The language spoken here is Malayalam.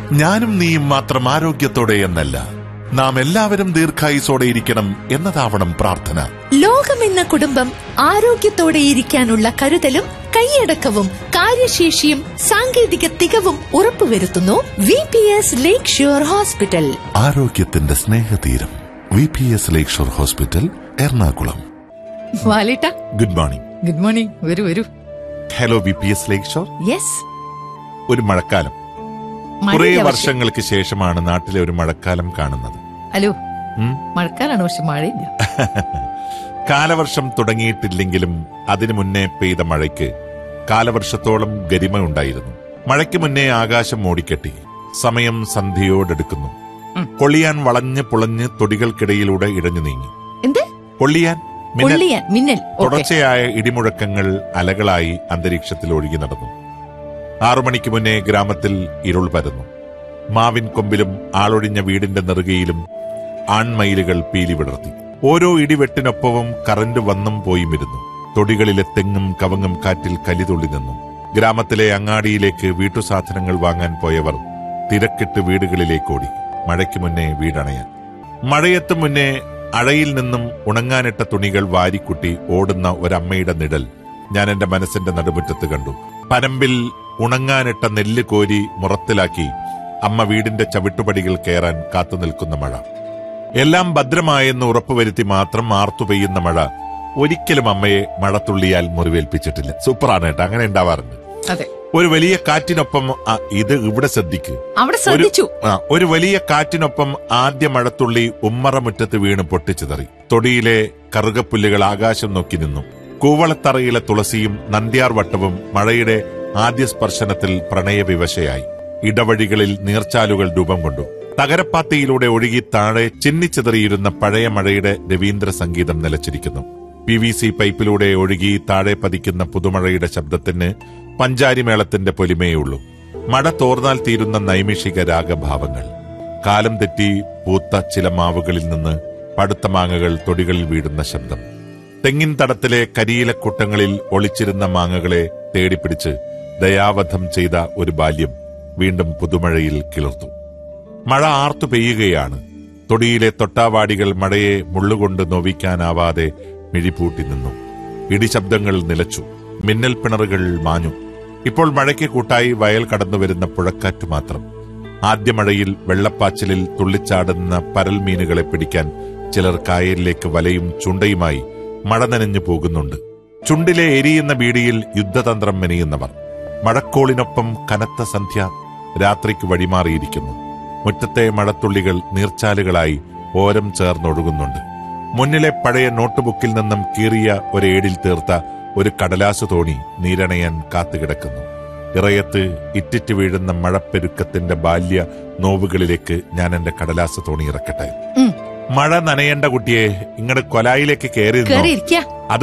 ഞാനും നീയും മാത്രം ആരോഗ്യത്തോടെ എന്നല്ല നാം എല്ലാവരും ദീർഘായുസോടെ ഇരിക്കണം എന്നതാവണം പ്രാർത്ഥന ലോകമെന്ന കുടുംബം ആരോഗ്യത്തോടെ ഇരിക്കാനുള്ള കരുതലും കൈയടക്കവും കാര്യശേഷിയും സാങ്കേതിക തികവും ഉറപ്പുവരുത്തുന്നു V P S lakeshore hospital ആരോഗ്യത്തിന്റെ സ്നേഹതീരം V P S lakeshore hospital Ernakulam വാലേട്ട ഗുഡ് മോർണിംഗ് ഗുഡ് മോർണിംഗ് വരൂ വരൂ hello V P S lakeshore yes ഒരു മഴക്കാലം കുറെ വർഷങ്ങൾക്ക് ശേഷമാണ് നാട്ടിലെ ഒരു മഴക്കാലം കാണുന്നത് ഹലോ ഉം? മഴക്കാലാണ് പക്ഷെ മഴയില്ല കാലവർഷം തുടങ്ങിയിട്ടില്ലെങ്കിലും അതിനു മുന്നേ പെയ്ത മഴയ്ക്ക് കാലവർഷത്തോളം ഗരിമ ഉണ്ടായിരുന്നു മഴയ്ക്ക് മുന്നേ ആകാശം മൂടിക്കെട്ടി സമയം സന്ധ്യയോടെടുക്കുന്നു ഉം. പൊള്ളിയാൻ വളഞ്ഞ് പുളഞ്ഞ് തൊടികൾക്കിടയിലൂടെ ഇടഞ്ഞു നീങ്ങി എന്ത് പൊള്ളിയാൻ മിന്നൽ പൊള്ളിയാൻ മിന്നൽ ഓക്കെ തുടർച്ചയായ ഇടിമുഴക്കങ്ങൾ അലകളായി അന്തരീക്ഷത്തിൽ ഒഴുകി നടന്നു ആറു മണിക്ക് മുന്നേ ഗ്രാമത്തിൽ ഇരുൾ പരന്നു മാവിൻ കൊമ്പിലും ആളൊഴിഞ്ഞ വീടിന്റെ നെറുകയിലും ആൺമയിലുകൾ പീലി വിടർത്തി ഓരോ ഇടിവെട്ടിനൊപ്പവും കറന്റ് വന്നും പോയും ഇരുന്നു തൊടികളിലെ തെങ്ങും കവങ്ങും കാറ്റിൽ കലിതുള്ളി നിന്നു ഗ്രാമത്തിലെ അങ്ങാടിയിലേക്ക് വീട്ടുസാധനങ്ങൾ വാങ്ങാൻ പോയവർ തിരക്കിട്ട് വീടുകളിലേക്കോടി മഴയ്ക്ക് മുന്നേ വീടണയാൻ മഴയത്ത് മുന്നേ അഴയിൽ നിന്നും ഉണങ്ങാനിട്ട തുണികൾ വാരിക്കുട്ടി ഓടുന്ന ഒരമ്മയുടെ നിഴൽ ഞാൻ എന്റെ മനസ്സിന്റെ നടുമുറ്റത്ത് കണ്ടു പരമ്പിൽ ഉണങ്ങാനിട്ട നെല്ല് കോരി മുറത്തിലാക്കി അമ്മ വീടിന്റെ ചവിട്ടുപടികൾ കയറാൻ കാത്തു നിൽക്കുന്ന മഴ എല്ലാം ഭദ്രമായെന്ന് ഉറപ്പുവരുത്തി മാത്രം ആർത്തു പെയ്യുന്ന മഴ ഒരിക്കലും അമ്മയെ മഴത്തുള്ളിയാൽ മുറിവേൽപ്പിച്ചിട്ടില്ല സൂപ്പറാണ് കേട്ടോ അങ്ങനെ ഉണ്ടാവാറുണ്ട് അതെ ഒരു വലിയ കാറ്റിനൊപ്പം ആ, ഇത് ഇവിടെ ശ്രദ്ധിക്ക് അവിടെ ഒരു ശ്രദ്ധിച്ചു ആ, ഒരു വലിയ കാറ്റിനൊപ്പം ആദ്യ മഴത്തുള്ളി ഉമ്മറ മുറ്റത്ത് വീണ് പൊട്ടിച്ചിതറി തൊടിയിലെ കറുകപ്പുല്ലുകൾ ആകാശം നോക്കി നിന്നു കൂവളത്തറയിലെ തുളസിയും നന്ദ്യാർ വട്ടവും മഴയുടെ ആദ്യ സ്പർശനത്തിൽ പ്രണയവിവശയായി ഇടവഴികളിൽ നീർച്ചാലുകൾ രൂപം കൊണ്ടു തകരപ്പാത്തിയിലൂടെ ഒഴുകി താഴെ ചിന്നിച്ചിതറിയിരുന്ന പഴയ മഴയുടെ രവീന്ദ്ര സംഗീതം നിലച്ചിരിക്കുന്നു പി വി സി പൈപ്പിലൂടെ ഒഴുകി താഴെ പതിക്കുന്ന പുതുമഴയുടെ ശബ്ദത്തിന് പഞ്ചാരിമേളത്തിന്റെ പൊലിമേയുള്ളൂ മഴ തോർന്നാൽ തീരുന്ന നൈമിഷിക രാഗഭാവങ്ങൾ കാലം തെറ്റി പൂത്ത ചില മാവുകളിൽ നിന്ന് പടുത്ത മാങ്ങകൾ തൊടികളിൽ വീഴുന്ന ശബ്ദം തെങ്ങിൻ തടത്തിലെ കരിയിലക്കൂട്ടങ്ങളിൽ ഒളിച്ചിരുന്ന മാങ്ങകളെ തേടിപ്പിടിച്ച് ദയാവധം ചെയ്ത ഒരു ബാല്യം വീണ്ടും പുതുമഴയിൽ കിളിർത്തു മഴ ആർത്തു പെയ്യുകയാണ് തൊടിയിലെ തൊട്ടാവാടികൾ മഴയെ മുള്ളുകൊണ്ട് നോവിക്കാനാവാതെ മിഴിപൂട്ടി നിന്നു ഇടിശബ്ദങ്ങൾ നിലച്ചു മിന്നൽ പിണറുകൾ മാഞ്ഞു ഇപ്പോൾ മഴയ്ക്ക് കൂട്ടായി വയൽ കടന്നുവരുന്ന പുഴക്കാറ്റ് മാത്രം ആദ്യ മഴയിൽ വെള്ളപ്പാച്ചിലിൽ തുള്ളിച്ചാടുന്ന പരൽ മീനുകളെ പിടിക്കാൻ ചിലർ കായലിലേക്ക് വലയും ചുണ്ടയുമായി മഴ നനഞ്ഞു പോകുന്നുണ്ട് ചുണ്ടിലെ എരിയുന്ന ബീഡിയിൽ യുദ്ധതന്ത്രം മെനയുന്നവർ മഴക്കോളിനൊപ്പം കനത്ത സന്ധ്യ രാത്രിക്ക് വഴിമാറിയിരിക്കുന്നു മുറ്റത്തെ മഴത്തുള്ളികൾ നീർച്ചാലുകളായി ഓരം ചേർന്നൊഴുകുന്നുണ്ട് മുന്നിലെ പഴയ നോട്ട്ബുക്കിൽ നിന്നും കീറിയ ഒരേടിൽ തീർത്ത ഒരു കടലാസു തോണി നീരണയാൻ കാത്തുകിടക്കുന്നു ഇറയത്ത് ഇറ്റിറ്റ് വീഴുന്ന മഴപ്പെരുക്കത്തിന്റെ ബാല്യ നോവുകളിലേക്ക് ഞാൻ എന്റെ കടലാസു തോണി ഇറക്കട്ടെ ഉം. മഴ നനയേണ്ട കുട്ടിയെ ഇങ്ങടെ കൊലായിലേക്ക് കയറി നിന്നോ. കേറിയിരിക്ക